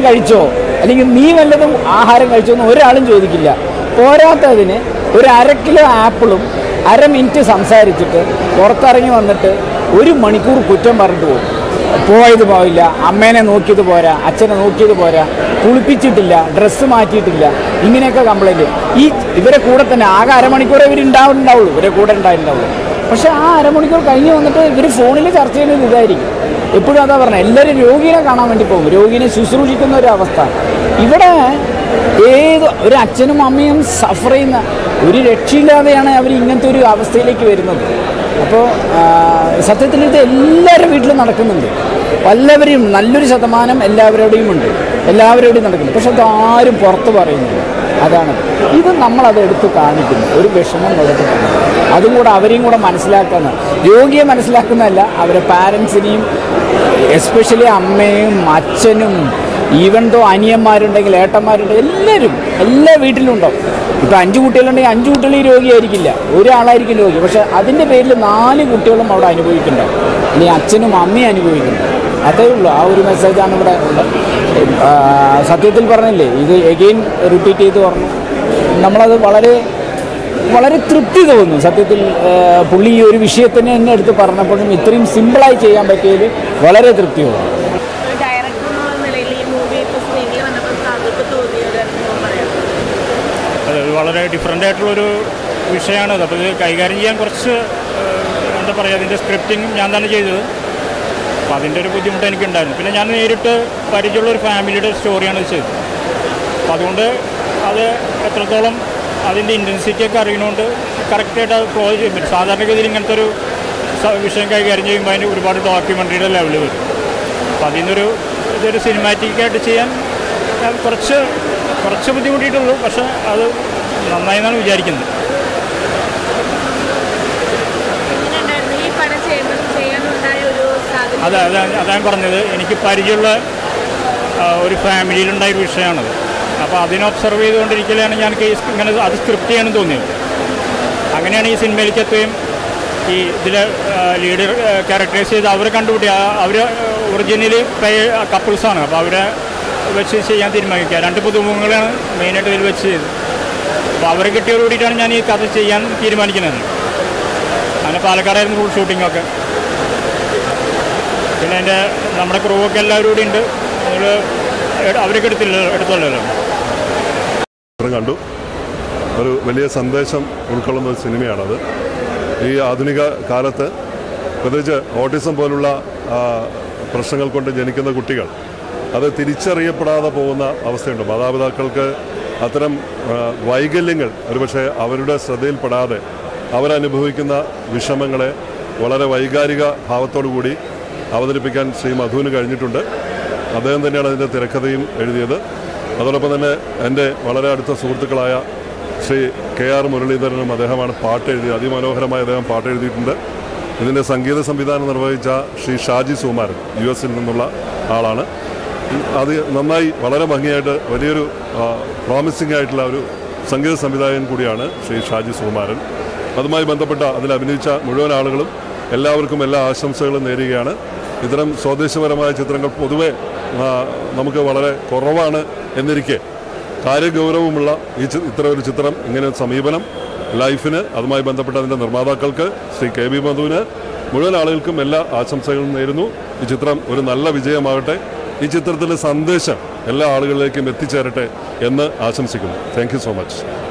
കഴിച്ചോ അല്ലെങ്കിൽ നീ വല്ലതും ആഹാരം കഴിച്ചോ എന്ന് ഒരാളും ചോദിക്കില്ല പോരാത്തതിന് ഒരു അര കിലോ ആപ്പിളും അര മിനിറ്റ് സംസാരിച്ചിട്ട് പുറത്തിറങ്ങി വന്നിട്ട് ഒരു മണിക്കൂർ കുറ്റം പറഞ്ഞിട്ട് പോകും പോയത് പോയില്ല അമ്മേനെ നോക്കിയത് പോരാ അച്ഛനെ നോക്കിയത് പോരാ കുളിപ്പിച്ചിട്ടില്ല ഡ്രസ്സ് മാറ്റിയിട്ടില്ല ഇങ്ങനെയൊക്കെ കംപ്ലൈൻറ്റ് ഈ ഇവരെ കൂടെ തന്നെ ആകെ അരമണിക്കൂറേ ഇവർ ഉണ്ടാവുന്നുണ്ടാവുള്ളൂ ഇവരെ കൂടെ ഉണ്ടായിട്ടുണ്ടാവുള്ളൂ പക്ഷേ ആ അരമണിക്കൂർ കഴിഞ്ഞ് വന്നിട്ട് ഇവർ ഫോണിൽ ചർച്ച ചെയ്യുന്നത് ഇതായിരിക്കും എപ്പോഴും അതാ പറഞ്ഞത് എല്ലാവരും രോഗിനെ കാണാൻ വേണ്ടി പോകും രോഗിനെ ശുശ്രൂഷിക്കുന്ന ഒരു അവസ്ഥ ഇവിടെ ഏത് ഒരു അച്ഛനും അമ്മയും സഫർ ചെയ്യുന്ന ഒരു രക്ഷയില്ലാതെയാണ് അവർ ഇങ്ങനത്തെ ഒരു അവസ്ഥയിലേക്ക് വരുന്നത് അപ്പോൾ സത്യത്തിൽ ഇത് എല്ലാവരുടെ വീട്ടിലും നടക്കുന്നുണ്ട് എല്ലാവരെയും നല്ലൊരു ശതമാനം എല്ലാവരുടെയും ഉണ്ട് എല്ലാവരുടെയും നടക്കുന്നുണ്ട് പക്ഷെ അതാരും പുറത്ത് പറയുന്നില്ല അതാണ് ഇത് നമ്മളത് എടുത്ത് കാണിക്കുന്നു ഒരു വിഷമം മുതൽ അതും കൂടെ അവരെയും കൂടെ മനസ്സിലാക്കുന്ന രോഗിയെ മനസ്സിലാക്കുന്നതല്ല അവരെ പാരൻസിനെയും എസ്പെഷ്യലി അമ്മയും അച്ഛനും ഈവൻ തോ അനിയന്മാരുണ്ടെങ്കിൽ ഏട്ടന്മാരുണ്ടെങ്കിൽ എല്ലാവരും എല്ലാ വീട്ടിലും ഉണ്ടാവും ഇപ്പം അഞ്ച് കുട്ടികളുണ്ടെങ്കിൽ അഞ്ച് കുട്ടികൾ ഈ രോഗിയായിരിക്കില്ല ഒരാളായിരിക്കും രോഗി പക്ഷെ അതിൻ്റെ പേരിൽ നാല് കുട്ടികളും അവിടെ അനുഭവിക്കുന്നുണ്ടാവും അല്ലെങ്കിൽ അച്ഛനും അമ്മയും അനുഭവിക്കുന്നുണ്ട് അതേ ഉള്ളൂ ആ ഒരു മെസ്സേജാണ് ഇവിടെ ഉള്ളത് ആ, സത്യത്തിൽ പറഞ്ഞില്ലേ ഇത് എഗെയിൻ റിപ്പീറ്റ് ചെയ്ത് പറഞ്ഞു നമ്മളത് വളരെ വളരെ തൃപ്തി തോന്നുന്നു സത്യത്തിൽ ആ, പുള്ളി ഈ ഒരു വിഷയത്തിന് തന്നെ എടുത്ത് പറഞ്ഞപ്പോഴും ഇത്രയും സിമ്പിളായി ചെയ്യാൻ പറ്റിയതിൽ വളരെ തൃപ്തി തോന്നുന്നു ഒരു ഡയറക്ടർ എന്നുള്ള നിലയിൽ ഈ മൂവി ഇപ്പോൾ സ്ക്രീനിൽ വന്നപ്പോൾ താങ്കൾക്ക് തോന്നിയ ഒരു അനുഭവം പറയാം അത് വളരെ ഡിഫറെൻ്റ് ആയിട്ടുള്ളൊരു വിഷയമാണത് അപ്പോൾ ഇത് കൈകാര്യം ചെയ്യാൻ കുറച്ച് ഏഹ്, എന്താ പറയുക അതിൻ്റെ സ്ക്രിപ്റ്റിംഗ് ഞാൻ തന്നെ ചെയ്തത് അപ്പോൾ അതിൻ്റെ ഒരു ബുദ്ധിമുട്ട് എനിക്കുണ്ടായിരുന്നു പിന്നെ ഞാൻ നേരിട്ട് പരിചയമുള്ള ഒരു ഫാമിലിയുടെ സ്റ്റോറിയാണ് ഇത് ചെയ്തത് അപ്പോൾ അതുകൊണ്ട് അത് എത്രത്തോളം അതിൻ്റെ ഇൻറ്റൻസിറ്റി ഒക്കെ അറിയണോണ്ട് കറക്റ്റായിട്ട് അത് ഫ്ലോ ചെയ്യാൻ പറ്റും സാധാരണഗതിയിൽ ഇങ്ങനത്തെ ഒരു സ- വിഷയം കൈകാര്യം ചെയ്യുമ്പോൾ അതിന് ഒരുപാട് ഡോക്യുമെൻ്ററിയുടെ ലെവൽ വരും അപ്പോൾ അതിൽ നിന്നൊരു ഇതൊരു സിനിമാറ്റിക്കായിട്ട് ചെയ്യാൻ ഞാൻ കുറച്ച് കുറച്ച് ബുദ്ധിമുട്ടിയിട്ടുള്ളൂ പക്ഷേ അത് നന്നായി എന്നാണ് വിചാരിക്കുന്നത് എങ്ങനെയുണ്ടായിരുന്നു ഈ പടം ചെയ്യുമ്പോൾ ചെയ്യാനുണ്ടായ ഒരു സാധ്യത അത് അതാ അതാണ് പറഞ്ഞത് എനിക്ക് പരിചയമുള്ള ആ, ഒരു ഫാമിലിയിലുണ്ടായ ഒരു വിഷയമാണത് അപ്പോൾ അതിനെ ഒബ്സർവ് ചെയ്തുകൊണ്ടിരിക്കലാണ് ഞാൻ കേസ് ഇങ്ങനെ അത് സ്ക്രിപ്റ്റ് ചെയ്യാനും തോന്നിയത് അങ്ങനെയാണ് ഈ സിനിമയിലേക്ക് എത്തുകയും ഈ ഇതിൽ ലീഡർ ക്യാരക്ടറൈസ് ചെയ്ത് അവരെ കണ്ടുപിടി അവർ ഒറിജിനലി കപ്പിൾസാണ് അപ്പോൾ അവരെ വെച്ച് ചെയ്യാൻ തീരുമാനിക്കുക രണ്ട് പുതുമുഖങ്ങളാണ് മെയിനായിട്ട് ഇതിൽ വെച്ച് ചെയ്തത് അപ്പോൾ അവരെ കിട്ടിയോട് കൂടിയിട്ടാണ് ഞാൻ ഈ കഥ ചെയ്യാൻ തീരുമാനിക്കുന്നത് അങ്ങനെ പാലക്കാടായിരുന്നു ഫുൾ ഷൂട്ടിങ്ങൊക്കെ പിന്നെ എൻ്റെ നമ്മുടെ ക്രൂ ഒക്കെ എല്ലാവരും കൂടി ഉണ്ട് നമ്മൾ അവരൊക്കെ എടുത്തില്ല എടുത്തോളല്ലോ ചിത്രം കണ്ടു ഒരു വലിയ സന്ദേശം ഉൾക്കൊള്ളുന്ന ഒരു സിനിമയാണത് ഈ ആധുനിക കാലത്ത് പ്രത്യേകിച്ച് ഓട്ടിസം പോലുള്ള ആ, പ്രശ്നങ്ങൾ കൊണ്ട് ജനിക്കുന്ന കുട്ടികൾ അത് തിരിച്ചറിയപ്പെടാതെ പോകുന്ന അവസ്ഥയുണ്ട് മാതാപിതാക്കൾക്ക് അത്തരം ആ, വൈകല്യങ്ങൾ ഒരുപക്ഷെ അവരുടെ ശ്രദ്ധയിൽപ്പെടാതെ അവരനുഭവിക്കുന്ന വിഷമങ്ങളെ വളരെ വൈകാരിക ഭാവത്തോടു കൂടി അവതരിപ്പിക്കാൻ ശ്രീ മധുവിന് കഴിഞ്ഞിട്ടുണ്ട് അദ്ദേഹം തന്നെയാണ് അതിൻ്റെ തിരക്കഥയും എഴുതിയത് അതോടൊപ്പം തന്നെ എൻ്റെ വളരെ അടുത്ത സുഹൃത്തുക്കളായ ശ്രീ കെ ആർ മുരളീധരനും അദ്ദേഹമാണ് പാട്ട് എഴുതി അതിമനോഹരമായി അദ്ദേഹം പാട്ട് എഴുതിയിട്ടുണ്ട് ഇതിൻ്റെ സംഗീത സംവിധാനം നിർവഹിച്ച ശ്രീ ഷാജി സുമാരൻ യു എസിൽ നിന്നുള്ള ആളാണ് അത് നന്നായി വളരെ ഭംഗിയായിട്ട് വലിയൊരു പ്രോമിസിംഗ് ആയിട്ടുള്ള ഒരു സംഗീത സംവിധായകൻ കൂടിയാണ് ശ്രീ ഷാജി സുകുമാരൻ അതുമായി ബന്ധപ്പെട്ട അതിൽ അഭിനയിച്ച മുഴുവൻ ആളുകളും എല്ലാവർക്കും എല്ലാ ആശംസകളും നേരുകയാണ് ഇത്തരം സ്വദേശപരമായ ചിത്രങ്ങൾ പൊതുവെ ആ, നമുക്ക് വളരെ കുറവാണ് എന്നിരിക്കെ കാര്യഗൗരവമുള്ള ഈ ചി- ഇത്തരം ഒരു ചിത്രം ഇങ്ങനെ ഒരു സമീപനം ലൈഫിന് അതുമായി ബന്ധപ്പെട്ട അതിൻ്റെ നിർമ്മാതാക്കൾക്ക് ശ്രീ കെ ബി മധുവിന് മുഴുവൻ ആളുകൾക്കും എല്ലാ ആശംസകളും നേരുന്നു ഈ ചിത്രം ഒരു നല്ല വിജയമാകട്ടെ ഈ ചിത്രത്തിൻ്റെ സന്ദേശം എല്ലാ ആളുകളിലേക്കും എത്തിച്ചേരട്ടെ എന്ന് ആശംസിക്കുന്നു താങ്ക് യു സോ മച്ച്